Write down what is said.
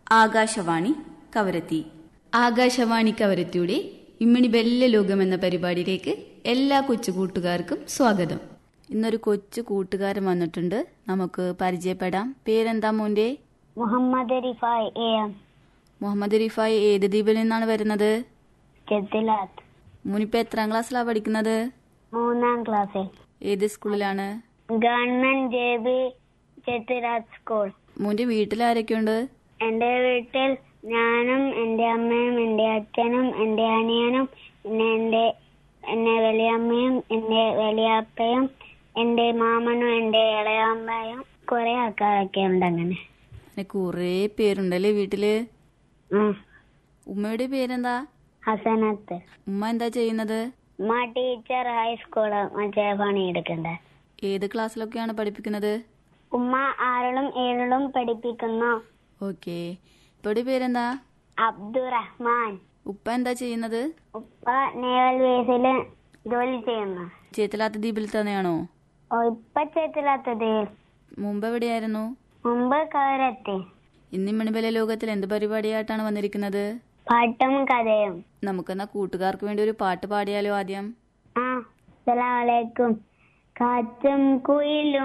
ആകാശവാണി കവരത്തി ആകാശവാണി കവരത്തിയുടെ ഇമ്മണി ബെല്ല ലോകം എന്ന പരിപാടിയിലേക്ക് എല്ലാ കൊച്ചു കൂട്ടുകാർക്കും സ്വാഗതം ഇന്നൊരു കൊച്ചു കൂട്ടുകാരൻ വന്നിട്ടുണ്ട് നമുക്ക് പരിചയപ്പെടാം പേരെന്താ മോന്റെ മുഹമ്മദ് റിഫായ് എ എം മുഹമ്മദ് റിഫായ് ഏത് ദ്വീപിൽ നിന്നാണ് വരുന്നത് ചെത്തിലാത്ത് മോനിപ്പോ എത്രാം ക്ലാസ്സിലാണ് പഠിക്കുന്നത് മൂന്നാം ക്ലാസ്സിൽ ഏത് സ്കൂളിലാണ് government J B Chethilath school മോന്റെ വീട്ടിൽ ആരൊക്കെയുണ്ട് എന്റെ വീട്ടിൽ ഞാനും എന്റെ അമ്മയും എന്റെ അച്ഛനും എന്റെ അനിയനും പിന്നെ എന്റെ എന്നെ വലിയമ്മയും എന്റെ വലിയപ്പയും എന്റെ മാമനും എന്റെ ഇളയമ്മയും കുറെ ആൾക്കാരൊക്കെ ഉണ്ട് അങ്ങനെ അങ്ങനെ കുറേ പേരുണ്ടല്ലേ വീട്ടില് ഉം. ഉമ്മയുടെ പേരെന്താ ഹസനത്ത് ഉമ്മ എന്താ ചെയ്യുന്നത് ഉമ്മ ടീച്ചർ ഹൈസ്കൂള് മറ്റേ പണി എടുക്കണ്ട ഏത് ക്ലാസ്സിലൊക്കെയാണ് പഠിപ്പിക്കുന്നത് ഉമ്മ ആറിലും ഏഴിലും പഠിപ്പിക്കുന്നു ഓക്കെ ഇപ്പയുടെ പേരെന്താ അബ്ദുറഹ്മാൻ ഉപ്പ എന്താ ചെയ്യുന്നത് ഉപ്പ നേവൽ ബേസില് ജോലി ചെയ്യുന്നു ചേത്തലാത്ത ദ്വീപിൽ തന്നെയാണോ ഓ ഇപ്പൊ ചേത്തിലാത്തത് മുമ്പ് എവിടെയായിരുന്നു മുമ്പ് കവരത്തി ഇന്ന് മണിബല ലോകത്തിൽ എന്ത് പരിപാടിയായിട്ടാണ് വന്നിരിക്കുന്നത് പാട്ടും കഥയും നമുക്കെന്നാ കൂട്ടുകാർക്ക് വേണ്ടി ഒരു പാട്ട് പാടിയാലോ ആദ്യം ആ അസ്സലാമലൈക്കും കാറ്റും കുയിലും